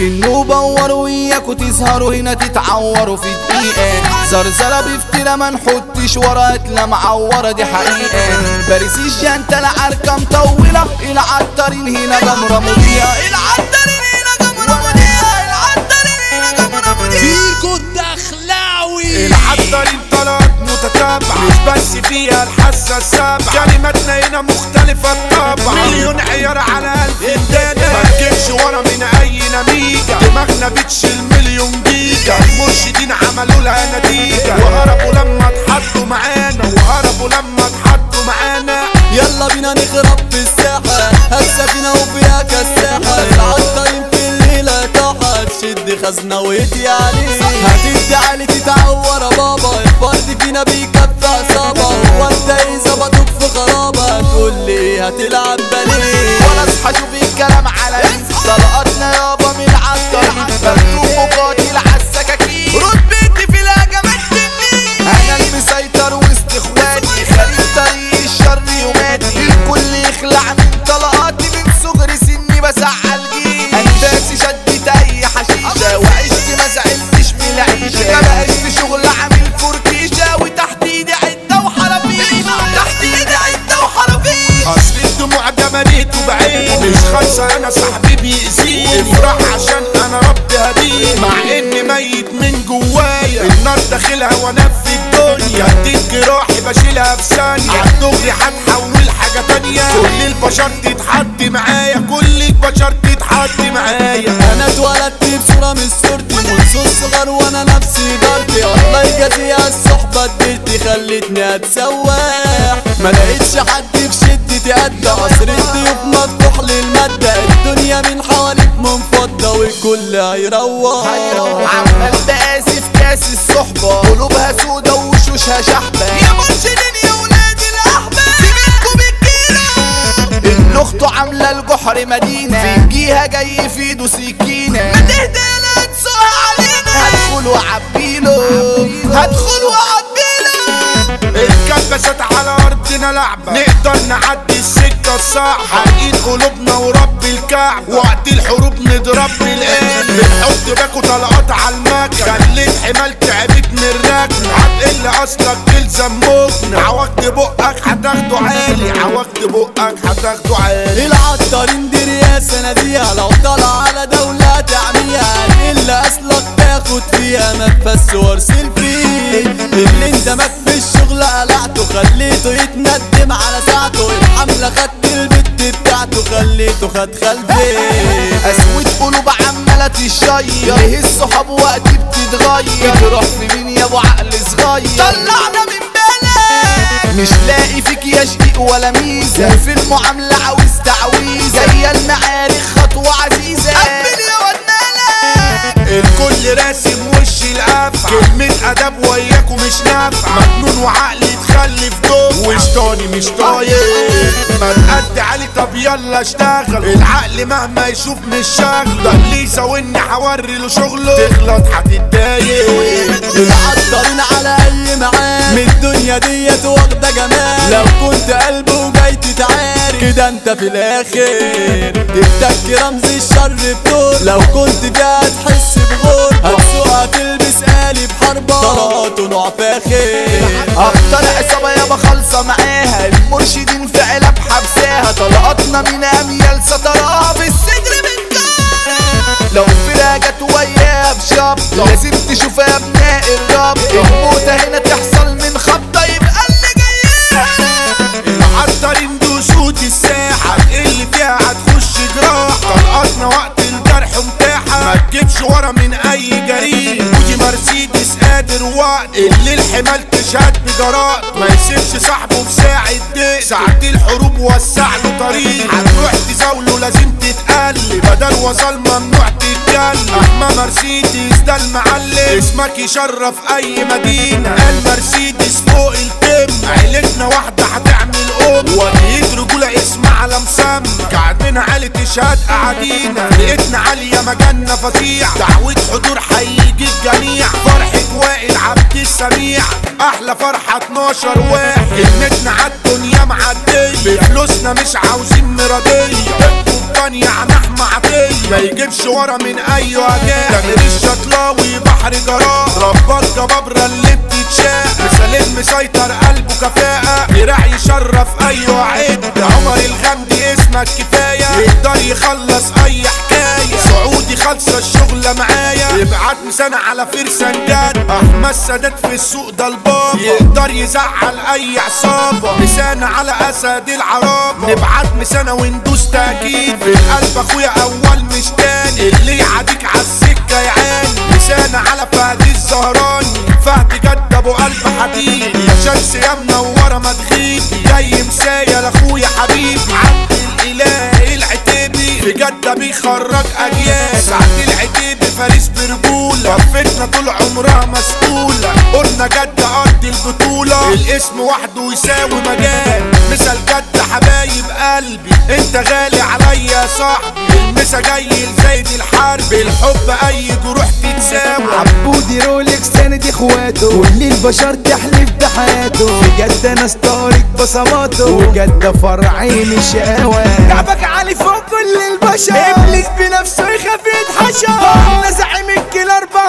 ترنوا بوروا وياكوا تظهروا هنا تتعوروا في دقيقة زرزرة بفترة ما نحطش ورا قتلة معورة دي حقيقة باريس الجنتة العركة مطولة العطارين هنا جمرة مضيئة العطارين هنا جمرة مضيئة العطارين هنا جمرة مضيئة فيكو الدخلاوي العطارين طلعت متتابعة مش بس فيها الحاسة السابعة كلماتنا هنا مختلفة الطبع مليون عيار على قلب الدنيا ما تجيبش ورا من أي نميجة دماغنا بتشيل مليون جيجا المرشدين عملوا لها نتيجة وهربوا لما اتحطوا معانا وهربوا لما اتحطوا معانا يلا بينا نخرب في الساحة هالسفينة وفيها كساحة العطارين في الليلة تحت شد خزنة ويدي عليه هتدي علي تتعور يا بابا الفرد فينا بيكفي عصابة هو انت ايه ظبطوك في خرابة تقول لي ايه هتلعب باليه ولا اصحى شوف الكلام على مين طلقاتنا يابا من العطارين مكتوب مقاتل عالسكاكين رتبتي في الهجمات تنين انا المسيطر وسط اخواتي خليل طريق الشر يوماتي الكل يخلع من طلقاتي من صغر سني بزعل جيل انفاسي شدت اي حشيشه وعشت ما زعلتش من العيشه ما بقاش في شغل عامل فركيشه وتحت ايدي عده وحرافيش تحت ايدي عده وحرافيش اصل الدموع جمالته بعين مش خالصة انا صاحبي بيأذيني افرح عشان انا ربي هديني مع اني ميت من جوايا النار داخلها وانا في الدنيا اديك جراحي بشيلها في ثانية عالدغري هتحول حاجة تانية كل البشر تتحط معايا كل البشر تتحط معايا انا اتولدت بصورة من صورتي منذ الصغر وانا نفسي دارتي الله يجازيها الصحبة اديتي خلتني اتسواح ما لقيتش حد في شدتي قد قصر الضيوف مفتوح للمادة الدنيا من حواليك منفضة والكل هيروح عمال بقاسي في كاس الصحبة قلوبها سودا ووشوشها شحبة يا مرشدين يا ولاد الأحباب سيبكوا بالكيرة اللي أخته عاملة الجحر مدينة في جيها جاي في ايده سكينة ما تهدى لا تسوق علينا هدخل وعبيله هدخل وعبيله الكبسات على ارضنا لعبة نقدر نعدي السكة الصعبة حرقين قلوبنا ورب الكعب وقت الحروب نضرب بالقلب بنحط باكو طلقات على المكن خليت حمال تعبت من الركن هتقل اصلك تلزم مكن عوجت بقك هتاخده عالي عوجت بقك هتاخده عالي العطارين دي رياسة ناديها لو طلع على دولة تعميها إلا أصلك تاخد فيها نفس وارسل فيه اللي اندمج في الشغل قلعته خليته يتندم على ساعته الحملة خدت البت بتاعته خليته خد خلفي اسود قلوب عمالة تشير ليه الصحاب وقت بتتغير تروح في مين يا ابو عقل صغير طلعنا من بلد مش لاقي فيك يا شقيق ولا ميزة وفي المعاملة عاوز تعويذة زي المعارك خطوة عزيزة قبل يا ودنالك الكل راسم وش القفع كلمة أدب وياكو مش نافعة مجنون وعقلي اتخلف دوب وشطاني مش طايق ما تقد علي طب يلا اشتغل العقل مهما يشوف مش شغل ده اللي يساويني حوري له شغله تغلط هتتضايق العطارين على اي معاد من الدنيا ديت واخده جمال لو كنت قلب وجاي تتعارك كده انت في الاخر تفتك رمز الشر بطول لو كنت فيها تحس بغور هتسوقها تلبس قالب حربة طلقات نوع فاخر اكتر عصابة يابا خالصة معاها المرشدين في علب حبساها طلقاتنا من اميال ستراها في الصدر من لو فرقة جت وياها بشاب لازم تشوف يا ابناء الرب الموتة هنا تحصل من خبطة يبقى اللي جايها العطارين دوسوت الساحة اللي فيها هتخش جراحة طلقاتنا وقت الجرح متاحة ما تجيبش ورا من أي جريم ودي مرسيدس قادر وقت اللي الحمال تشهد بجراء ما يسيبش صاحبه في ساعة دق ساعة الحروب وسع له طريق هتروح تزاوله لازم تتقلب بدل وصل ممنوع تتكلم أحمى مرسيدس ده المعلم اسمك يشرف أي مدينة المرسيدس فوق التم عيلتنا واحدة هتعمل أم وليد رجولة اسم على مسمى قعدنا عالي تشهد قعدينا لقيتنا عالية مجالنا فظيع دعوة حضور هيجي الجميع فرحة وائل عبد السميع احلى فرحة 12 واحد كلمتنا عالدنيا معدية بفلوسنا مش عاوزين مرضية القبطان يعني احمى عطية ما يجيبش ورا من اي وجاه تامر الشطلاوي بحر جراء رباط جبابرة اللي بتتشاق مثالين مسيطر قلبه كفاءة دراع يشرف اي وعد عمر الغامدي اسمك كفاية يقدر يخلص اي حكاية سعودي خالصة الشغلة معايا يبعت مسانة على فرسان جد احمد سادات في السوق ده البابا يقدر يزعل اي عصابة مسانة على اسد العرابة نبعت مسانة وندوس تأكيد في القلب اخويا اول مش تاني اللي يعاديك عالسكة يعاني مسانة على فهد الزهراني فهد جد ابو قلب حديد يا شمس يا منورة ما تغيب جاي مسايا لاخويا حبيبي عبد الاله العتيبي في جدة بيخرج اجيال سعد العتيبي فارس برجولة وقفتنا طول عمرها مسؤولة قلنا جدة ارض البطولة الاسم وحده يساوي مجال مثل جدة حبايب قلبي انت غالي عليا يا صاحبي المسا جاي لزايد الحرب الحب اي جروح تتساوي عبودي رولكس سند اخواته كل البشر تحلف بحياته في جدة ناس طارق بصماته وجدة فرعين الشقاوة كعبك عالي فوق كل البشر ابليس بنفسه يخاف يتحشر احنا زعيم الكيل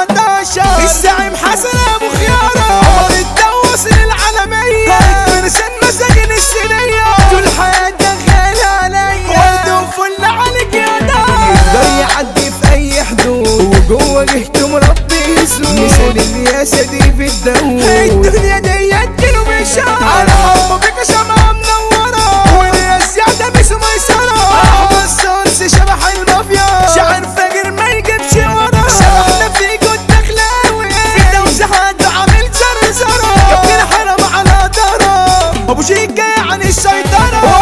14 الزعيم حسن ابو خيارة عمر الدوس العالمية فارس المساجين السنية طول حياتك غالي عليا ورد وفل عليك يا دار يقدر يعدي في اي حدود وجوه جهته مربي يسود مثال الرياسة دي في الدود الدنيا دي كيلو مشاعر على حب بك شمعة منورة والرياس يعدى باسم ميسرة احمد صارس شبح المافيا شعر فجر ما يجيبش ورا شبحنا فيكو الدخلاوي في دوسة حد عامل زرزرة كابتن حرم على دارة ابو شيكا عن السيطرة